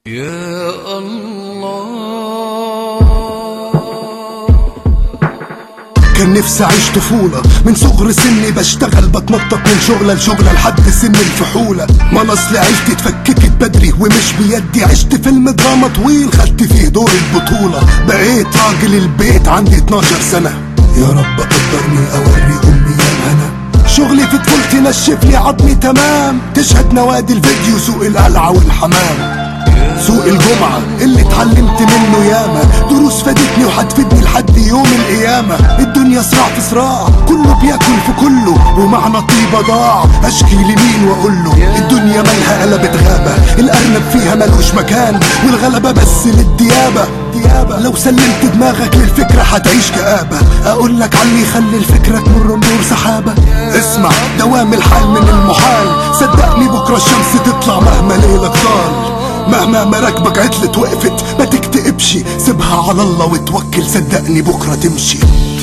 يا الله كان نفسي اعيش طفولة من صغر سني بشتغل بتنطط من شغلة لشغلة لحد سن الفحولة ما أنا اصل عيلتي اتفككت بدري ومش بيدي عشت فيلم دراما طويل خدت فيه دور البطولة بقيت راجل البيت عندي 12 سنة يا رب قدرني اوري امي يا الهنا شغلي في طفولتي نشف لي عظمي تمام تشهد نوادي الفيديو سوق القلعة والحمام سوق الجمعة اللي اتعلمت منه ياما دروس فادتني وهتفيدني لحد يوم القيامة الدنيا صراع في صراع كله بياكل في كله ومعنى طيبة ضاع اشكي لمين واقول له الدنيا مالها قلبت غابة الارنب فيها ملوش مكان والغلبة بس للديابة ديابة لو سلمت دماغك للفكرة هتعيش كآبة اقول لك علي يخلي الفكرة تمر مرور سحابة اسمع دوام الحال من المحال صدقني بكرة الشمس تطلع مهما ليلك طال مهما مراكبك عطلت وقفت ما تكتئبش سيبها على الله وتوكل صدقني بكرة تمشي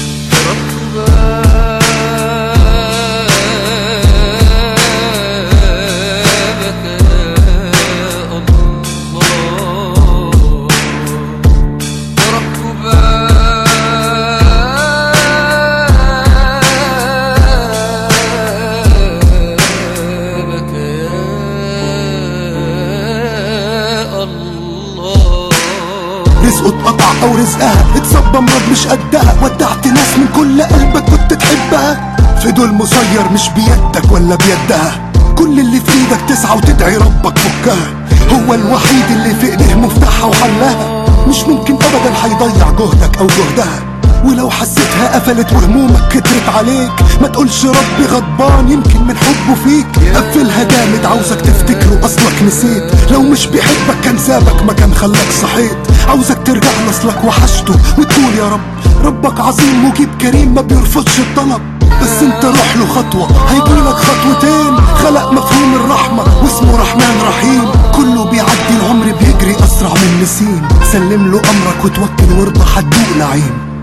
رزقه اتقطع او رزقها اتصب امراض مش قدها ودعت ناس من كل قلبك كنت تحبها في دول مسير مش بيدك ولا بيدها كل اللي في ايدك تسعى وتدعي ربك فكها هو الوحيد اللي في ايديه مفتاحها وحلها مش ممكن ابدا هيضيع جهدك او جهدها ولو حسيتها قفلت وهمومك كترت عليك ما تقولش ربي غضبان يمكن من حبه فيك قفلها جامد عاوزك تفتكره اصلك نسيت لو مش بيحبك كان سابك ما كان خلاك صحيت عاوزك ترجع لاصلك وحشته وتقول يا رب ربك عظيم مجيب كريم ما بيرفضش الطلب بس انت روح له خطوة هيجيلك خطوتين خلق مفهوم الرحمة واسمه رحمن رحيم كله بيعدي العمر بيجري اسرع من نسيم سلم له امرك وتوكل وارضى هتدوق نعيم